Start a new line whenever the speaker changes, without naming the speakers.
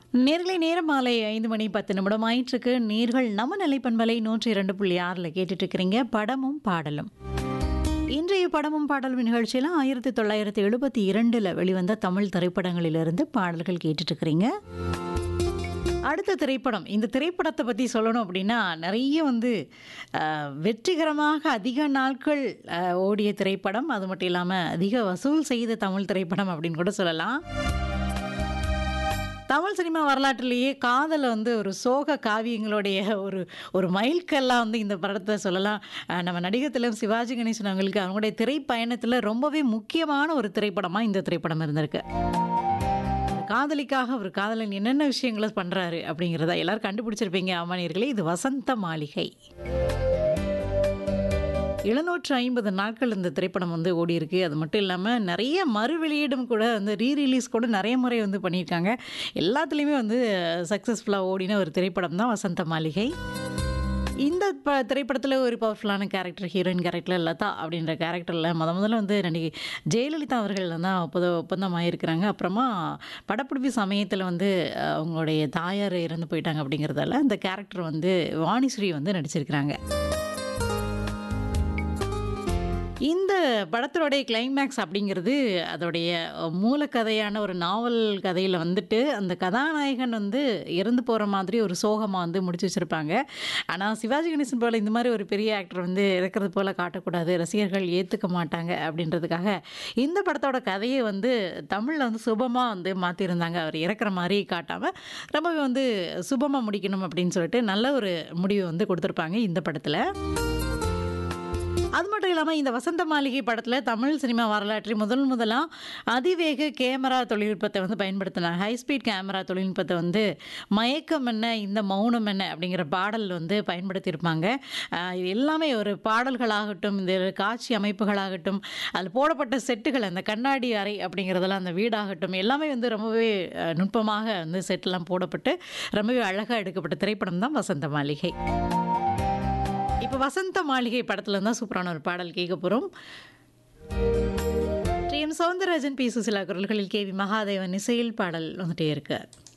நேர்களை நேரம் மாலை ஐந்து மணி பத்து நிமிடம் ஆயிற்றுக்கு நேர்கள் நம்ம நிலைப்பண்பலை நூற்றி இரண்டு புள்ளி ஆறில் கேட்டுட்டு இருக்கிறீங்க படமும் பாடலும் இன்றைய படமும் பாடலும் நிகழ்ச்சியில் ஆயிரத்தி தொள்ளாயிரத்தி எழுபத்தி இரண்டில் வெளிவந்த தமிழ் திரைப்படங்களிலிருந்து பாடல்கள் கேட்டுட்டு இருக்கிறீங்க அடுத்த திரைப்படம் இந்த திரைப்படத்தை பற்றி சொல்லணும் அப்படின்னா நிறைய வந்து அஹ், வெற்றிகரமாக அதிக நாட்கள் அஹ், ஓடிய திரைப்படம் அது மட்டும் இல்லாமல் அதிக வசூல் செய்த தமிழ் திரைப்படம் அப்படின்னு கூட சொல்லலாம் தமிழ் சினிமா வரலாற்றிலேயே காதல் வந்து ஒரு சோக காவியங்களுடைய ஒரு ஒரு மைல்கல்லாம் வந்து இந்த படத்தை சொல்லலாம் அஹ் நம்ம நடிகர் திலகம் சிவாஜி கணேசன் அவங்களுக்கு அவங்களுடைய திரைப்பயணத்தில் ரொம்பவே முக்கியமான ஒரு திரைப்படமாக இந்த திரைப்படம் இருந்திருக்கு காதலிக்காக ஒரு காதலன் என்னென்ன விஷயங்களை பண்ணுறாரு அப்படிங்கிறத எல்லாரும் கண்டுபிடிச்சிருப்பீங்க ஆமானியர்களே இது வசந்த மாளிகை எழுநூற்று ஐம்பது நாட்கள் இந்த திரைப்படம் வந்து ஓடி இருக்கு அது மட்டும் இல்லாமல் நிறைய மறு வெளியீடும் கூட வந்து ரீ ரிலீஸ் கூட நிறைய முறை வந்து பண்ணியிருக்காங்க எல்லாத்துலேயுமே வந்து சக்ஸஸ்ஃபுல்லாக ஓடின ஒரு திரைப்படம் தான் வசந்த மாளிகை இந்த ப திரைப்படத்தில் ஒரு பவர்ஃபுல்லான கேரக்டர் ஹீரோயின் கேரக்டர் லதா அப்படின்ற கேரக்டரில் முத முதல்ல வந்து நடிகை ஜெயலலிதா அவர்கள் தான் ஒப்பந்த ஒப்பந்தமாகிருக்கிறாங்க அப்புறமா படப்பிடிப்பு சமயத்தில் வந்து அஹ், அவங்களுடைய தாயார் இறந்து போயிட்டாங்க அப்படிங்கிறதால இந்த கேரக்டர் வந்து வாணிஸ்ரீ வந்து நடிச்சிருக்கிறாங்க இந்த படத்தினுடைய கிளைமேக்ஸ் அப்படிங்கிறது அதோடைய மூலக்கதையான ஒரு நாவல் கதையில் வந்துட்டு அந்த கதாநாயகன் வந்து இறந்து போகிற மாதிரி ஒரு சோகமாக வந்து முடிச்சு வச்சுருப்பாங்க ஆனால் சிவாஜி கணேசன் போல் இந்த மாதிரி ஒரு பெரிய ஆக்டர் வந்து இறக்கிறது போல் காட்டக்கூடாது ரசிகர்கள் ஏற்றுக்க மாட்டாங்க அப்படின்றதுக்காக இந்த படத்தோட கதையை வந்து தமிழில் வந்து சுபமாக வந்து மாற்றிருந்தாங்க அவர் இறக்குற மாதிரி காட்டாமல் ரொம்பவே வந்து சுபமாக முடிக்கணும் அப்படின்னு சொல்லிட்டு நல்ல ஒரு முடிவு வந்து கொடுத்துருப்பாங்க இந்த படத்தில் அது மட்டும் இல்லாமல் இந்த வசந்த மாளிகை படத்தில் தமிழ் சினிமா வரலாற்றில் முதல் முதலாக அதிவேக கேமரா தொழில்நுட்பத்தை வந்து பயன்படுத்தினாங்க ஹை ஸ்பீட் கேமரா தொழில்நுட்பத்தை வந்து மயக்கம் என்ன இந்த மௌனம் என்ன அப்படிங்கிற பாடல் வந்து பயன்படுத்தியிருப்பாங்க ஆஹ் இது எல்லாமே ஒரு பாடல்களாகட்டும் இந்த காட்சி அமைப்புகளாகட்டும் அதில் போடப்பட்ட செட்டுகள் அந்த கண்ணாடி அறை அப்படிங்கிறதெல்லாம் அந்த வீடாகட்டும் எல்லாமே வந்து ரொம்பவே அஹ், நுட்பமாக வந்து செட்டெல்லாம் போடப்பட்டு ரொம்பவே அழகாக எடுக்கப்பட்ட திரைப்படம் தான் வசந்த மாளிகை இப்போ வசந்த மாளிகை படத்துல தான் சூப்பரான ஒரு பாடல் கேட்க போகிறோம் T M Soundararajan P Susheela குரல்களில் கே வி மகாதேவன் இசையில் பாடல் வந்துட்டே இருக்கு